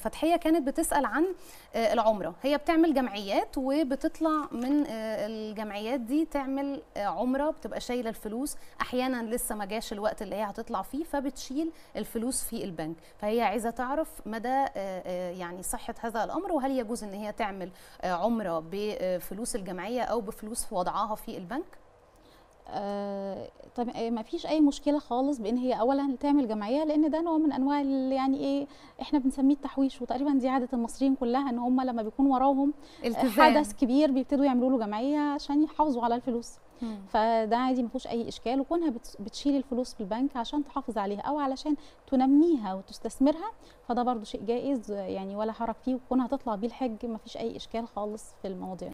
فتحيه كانت بتسال عن آه، العمره هي بتعمل جمعيات وبتطلع من آه، الجمعيات دي تعمل آه، عمره بتبقى شايله الفلوس احيانا لسه ما جاش الوقت اللي هي هتطلع فيه فبتشيل الفلوس في البنك فهي عايزه تعرف مدى آه، آه، يعني صحه هذا الامر وهل يجوز ان هي تعمل آه، عمره بفلوس الجمعيه او بفلوس وضعها في البنك آه، طب آه، ما فيش اي مشكله خالص بان هي اولا تعمل جمعيه لان ده نوع من انواع ال- يعني ايه احنا بنسميه التحويش وتقريبا دي عاده المصريين كلها ان هم لما بيكون وراهم حدث كبير بيبتدوا يعملوا له جمعيه عشان يحافظوا على الفلوس مم. فده عادي ما فيهوش اي اشكال وكونها بت- بتشيل الفلوس في البنك عشان تحافظ عليها او علشان تنميها وتستثمرها فده برضو شيء جائز يعني ولا حرج فيه وكونها تطلع بيه الحج ما فيش اي اشكال خالص في المواضيع